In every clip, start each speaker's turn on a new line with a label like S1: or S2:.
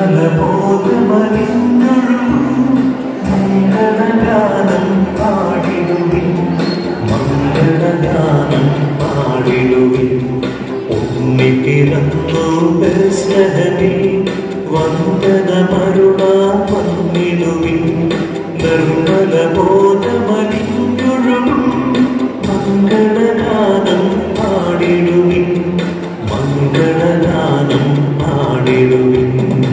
S1: മംഗളഗാനം പാടിടുവിൻ മംഗളഗാനം പാടിടുവിൻ ഉണ്ണി പിറന്നു ബെത്ലഹേമിൽ വന്ദനമരുളാൻ വന്നിടുവിൻ നിർമ്മലബോധമലിഞ്ഞൊഴുകും മംഗളഗാനം പാടിടുവിൻ മംഗളഗാനം പാടിടുവിൻ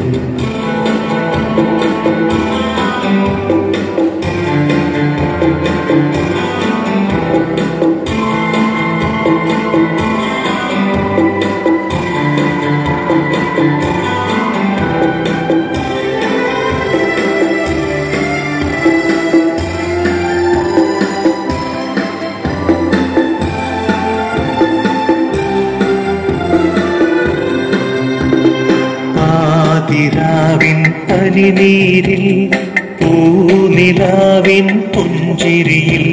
S1: ആതിരാവിൻ പനിനീരിൽ പൂനിലാവിൻ പുഞ്ചിരിയിൽ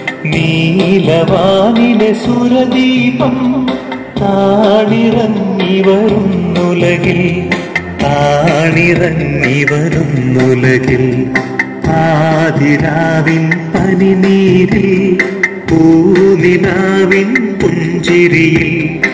S1: നീലവാനിലെ സുരദീപം താണിറങ്ങി വരുന്നുലകിൽ താണിറങ്ങി വരുന്നുലകിൽ ആതിരാവിൻ പനിനീരിൽ പൂനിലാവിൻ പുഞ്ചിരിയിൽ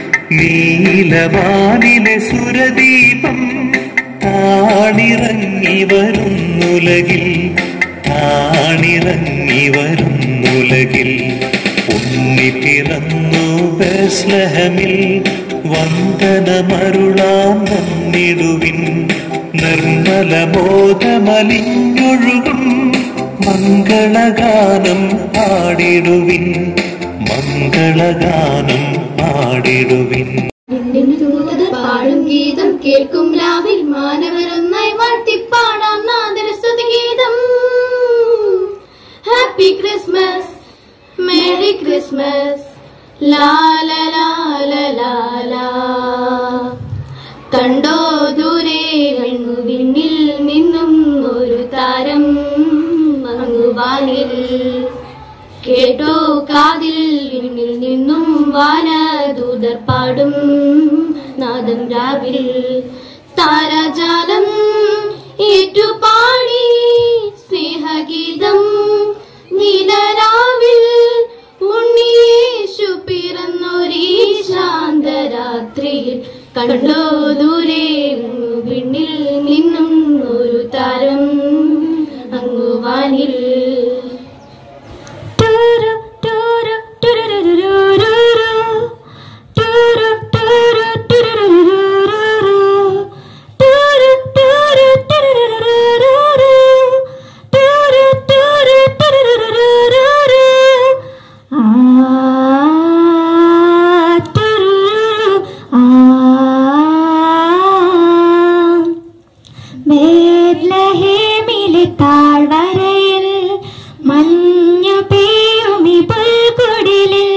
S1: നീലവാനിലെ സുരദീപം താണിറങ്ങി വരുന്നുലകിൽ താണിറങ്ങി വരുന്നുലകിൽ ഉണ്ണി പിറന്നു ബെസ്ലഹമിൽ വന്ദനമരുളാൻ വന്നിടുവിൻ നിർമ്മലബോധമലിഞ്ഞൊഴുകും മംഗളഗാനം പാടിടുവിൻ മംഗളഗാനം പാടിടുവിൻ
S2: ദൂതർ പാടും ഗീതം കേൾക്കും രാവിൽ മാനവരൊന്നായി വാഴ്ത്തിപ്പാടാം നാദര ഗീതം ഹാപ്പി ക്രിസ്മസ് മേരി ക്രിസ്മസ് ലാല ലാല ലാല കണ്ടോ ദൂരെ വെണ്ണുവിണ്ണിൽ നിന്നും ഒരു താരം മങ്ങുവാനിൽ കേട്ടോ കാതിൽ വിണ്ണിൽ നിന്നും വാനദൂതർ പാടും നാദം രാവിൽ താരാജാലം ഏറ്റുപാടി സ്നേഹഗീതം നീലരാവിൽ ഉണ്ണിയേശു പിറന്നൊരീ ശാന്തരാത്രിയിൽ കണ്ടോ ദൂരെ വിണ്ണിൽ നിന്നും ഒരു താരം അങ്ങുവാനിൽ
S3: ബേത്ലഹേമിലെ താഴ്വരയിൽ മഞ്ഞു പെയ്യുമി പുൽക്കുടിലിൽ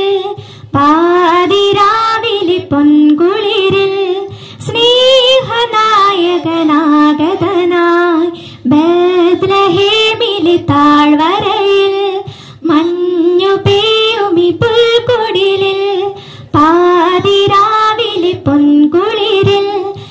S3: പാതിരാവിലെ പൊൻകുളിരിൽ സ്നേഹനായകനാഗതനായി ബേത്ലഹേമിലെ താഴ്വരയിൽ മഞ്ഞു പെയ്യുമി പുൽക്കുടിലിൽ പാതിരാവിലെ പൊൻകുളിരിൽ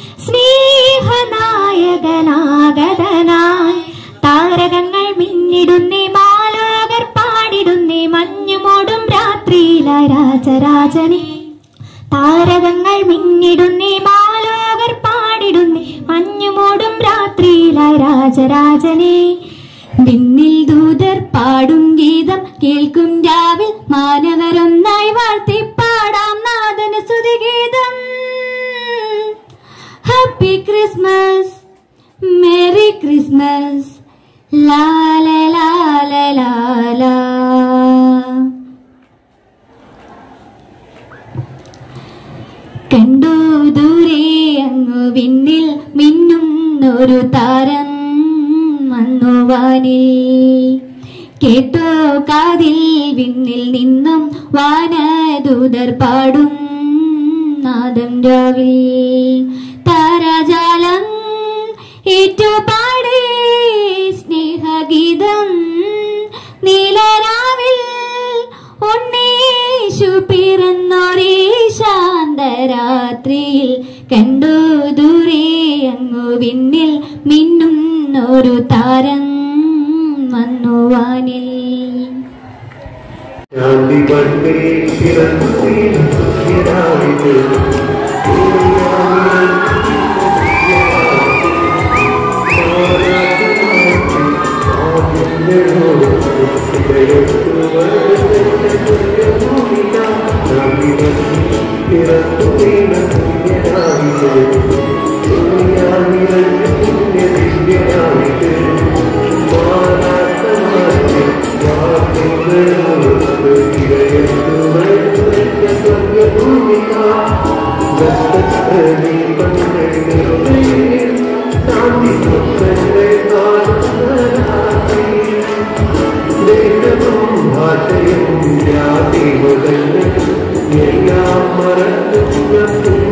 S3: സ്നേഹനായകനാഗതനായി താരകങ്ങൾ മിന്നിടുന്നേ മാലോകർ പാടിടുന്നേ മഞ്ഞുമോടും രാത്രിയില രാജരാജനെ താരകങ്ങൾ മിന്നിടുന്നേ മാലോകർ പാടിടുന്നേ മഞ്ഞുമോടും രാത്രിയില രാജരാജനെ വിണ്ണിൽ ദൂതർ പാടും ഗീതം കേൾക്കും രാവിൽ മാനവരൊന്നായി വാഴ്ത്തി പാടാം നാദന സ്തുതിഗീതം ഹാപ്പി ക്രിസ്മസ് മേരി ക്രിസ്മസ് ലാല ലാല ലാല കണ്ടു ദൂരെ അങ്ങു വിണ്ണിൽ മിന്നുന്നൊരു താരം മന്നുവാനിൽ കേട്ടോ കാതിൽ വിണ്ണിൽ നിന്നും വാനദൂതർ പാടും നാദം രാവിൽ താരാജാലം ഏറ്റുപാടേ സ്നേഹഗീതം നീലരാവിൽ ഉണ്ണീശു പിറന്നൊരേ ശാന്തരാത്രിയിൽ കണ്ടു ദൂരെ അങ്ങു വിണ്ണിൽ മിന്നും ഒരു താരം വന്നു വാനിൽ
S4: ശാന്തി പണ്ടേ പിറന്നു വീണുരാവിത് പിറന്നു വീണ പുണ്യരാവിത് പുണ്യദിവ്യരാവിത് മാറാത്ത മാറ്റി ഭാഷയും ജാതി മുതൽ എല്ലാം മറന്നു